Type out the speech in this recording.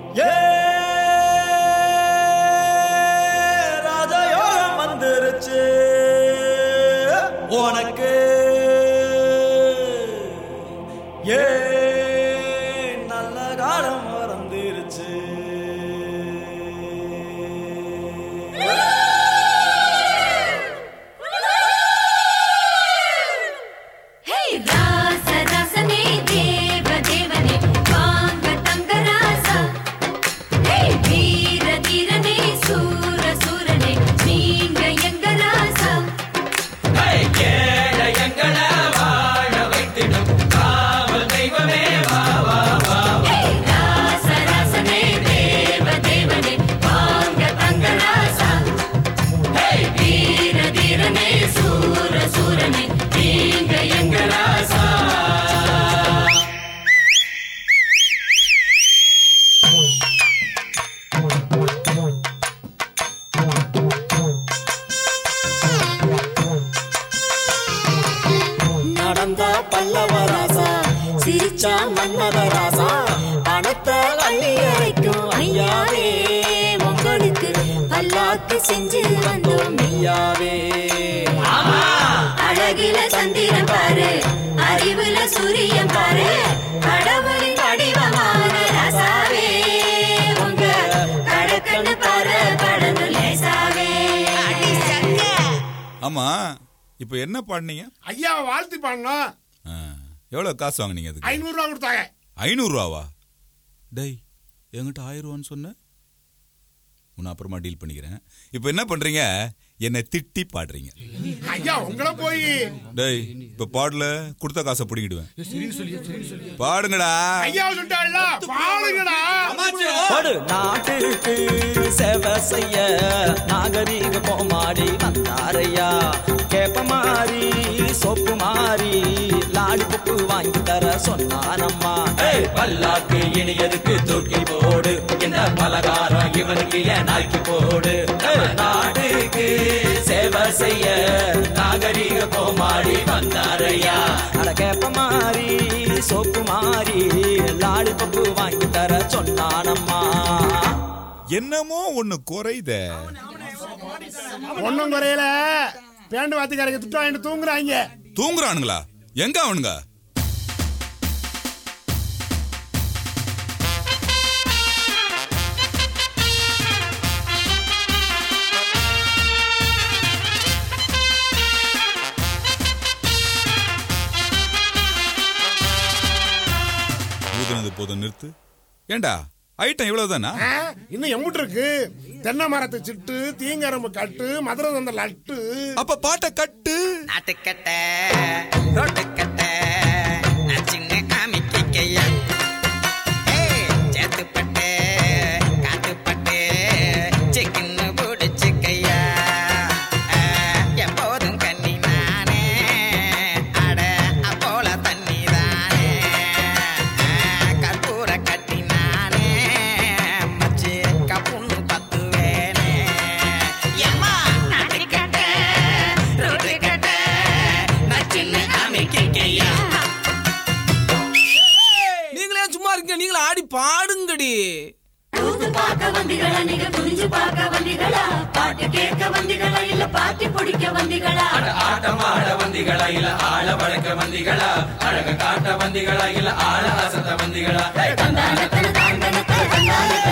ஏ ராஜயோகம் வந்துருச்சு உனக்கு ஏ நல்ல காலம் மறந்துருச்சு ஹே ராச ராசனே தேவ தேவனே வாங்க தங்க ராசா ஹே வீர தீரனே சூர சூரனே நீங்க எங்க ராசா ஹே ராச ராசனே தேவ தேவனே வாங்க தங்க ராசா ஹே வீர தீரனே சூர சூரனே நீங்க எங்க ராசா நடந்த பல்லவ ராசா சிரிச்சா மன்னத ராசா பணத்தை அள்ளி அரைக்கும் ஐயாவே உங்களுக்கு பல்லாக்கு செஞ்சு வந்தோம் ஐயாவே அழகில சந்திரன் பாரு அறிவுல சூரியன் பாரு கடவுளின் வடிவமான ரசாவே உங்க கடக்கண்ணு பாரு படந்து லேசாவே ஆமா இப்போ என்ன பாடினீங்க ஐயாவை வாழ்த்து பாடணும் ஆ, எவ்வளவு காசு வாங்குனீங்க அதுக்கு ஐநூறு ரூபா கொடுத்தாங்க ஐநூறுரூவாவா டேய் என்கிட்ட ஆயிரம் ரூபான்னு சொன்ன உன்னை அப்புறமா டீல் பண்ணிக்கிறேன் இப்போ என்ன பண்றீங்க என்னை திட்டி பாடுறீங்க ஐயா உங்களை போய் டேய் இப்போ பாடல கொடுத்த காசை பிடிங்கிடுவேன் பாடுங்கடா ஐயாவை சொல்லிட்டாள்ல பாடுங்கடா ஒரு நாட்டுக்கு சேவை செய்ய நாகரீக போமாடி வந்தாரையா கேப்ப மாறி சொப்பு மாறி லாடி புப்பு வாங்கி தர சொன்னானம்மா ஏய், பல்லாக்கு இனியதுக்கு தூக்கி போடு இந்த பலகாரம் இவனுக்கு ஏன் நாய்க்கு போடு ஏய், நாட்டுக்கு சேவை செய்ய நாகரிக கோமாடி வந்தாரையா அட கேப்ப மாறி சொப்பு மாறி லாடி புப்பு வாங்கி தர சொன்னானம்மா என்னமோ ஒண்ணு குறையுதே ஒன்னும் குறையில பேண்டு வாத்திக்காரங்க திட்டம் வாங்கிட்டு தூங்குறாங்க தூங்குறானுங்களா எங்க அவனுங்க ஊதுனது போதும் நிறுத்து ஏண்டா ஐட்டம் இவ்வளவுதானா ஆ, இன்னும் எம்புட்டு இருக்கு தென்னை மரத்து சிட்டு தீங்கரம்பு கட்டு மதுரை தந்த லட்டு அப்ப பாட்டை கட்டு நாட்டுக்கட்ட ரோட்டுக்கட்ட நச்சுன்னு காமிக்கையா சேத்துப்பட்டு காட்டுப்பட்டு சிக்கன்னு பிடிச்சிக்கையா எப்போதும் கண்ணி நானே அட அப்போல தண்ணி தானே கற்பூர கட்டி நானே மச்சு கப்புன்னு பத்துவேனே ஏம்மா நாட்டுக்கட்ட ரோட்டுக்கட்ட நச்சுன்னு காமிக்கையா நீங்களே சும்மா இருக்கீங்க நீங்களே ஆடி பாடுங்கடி கூத்து பார்க்க வந்தீங்களா நீங்க துணிஞ்சு பார்க்க வந்தீங்களா பாட்டு கேட்க வந்தீங்களா இல்ல பாட்டி பிடிக்க வந்தீங்களா ஆட்டம் ஆட வந்திகளா இல்ல ஆள வழக்க வந்திகளா அழக காட்ட வந்திகளா இல்ல ஆள அசத்த வந்திகளா ஏய், தந்தானத்தன தாண்டனத்தன தந்தானத்தன